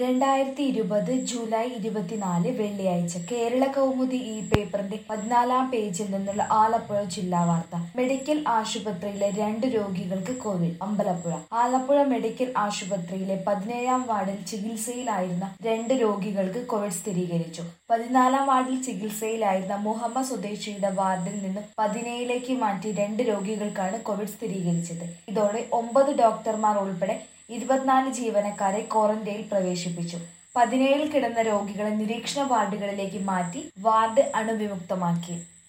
രണ്ടായിരത്തി ഇരുപത് ജൂലൈ ഇരുപത്തിനാല് വെള്ളിയാഴ്ച കേരള കൗമുദി ഈ പേപ്പറിന്റെ പതിനാലാം പേജിൽ നിന്നുള്ള ആലപ്പുഴ ജില്ലാ വാർത്ത മെഡിക്കൽ ആശുപത്രിയിലെ രണ്ട് രോഗികൾക്ക് കോവിഡ് അമ്പലപ്പുഴ ആലപ്പുഴ മെഡിക്കൽ ആശുപത്രിയിലെ പതിനേഴാം വാർഡിൽ ചികിത്സയിലായിരുന്ന രണ്ട് രോഗികൾക്ക് കോവിഡ് സ്ഥിരീകരിച്ചു പതിനാലാം വാർഡിൽ ചികിത്സയിലായിരുന്ന മുഹമ്മദ് സ്വദേശിയുടെ വാർഡിൽ നിന്ന് പതിനേഴിലേക്ക് മാറ്റി രണ്ട് രോഗികൾക്കാണ് കോവിഡ് സ്ഥിരീകരിച്ചത് ഇതോടെ ഒമ്പത് ഡോക്ടർമാർ ഉൾപ്പെടെ ഇരുപത്തിനാല് ജീവനക്കാരെ ക്വാറന്റൈനിൽ പ്രവേശിപ്പിച്ചു പതിനേഴിൽ കിടന്ന രോഗികളെ നിരീക്ഷണ വാർഡുകളിലേക്ക് മാറ്റി വാർഡ് അണുവിമുക്തമാക്കി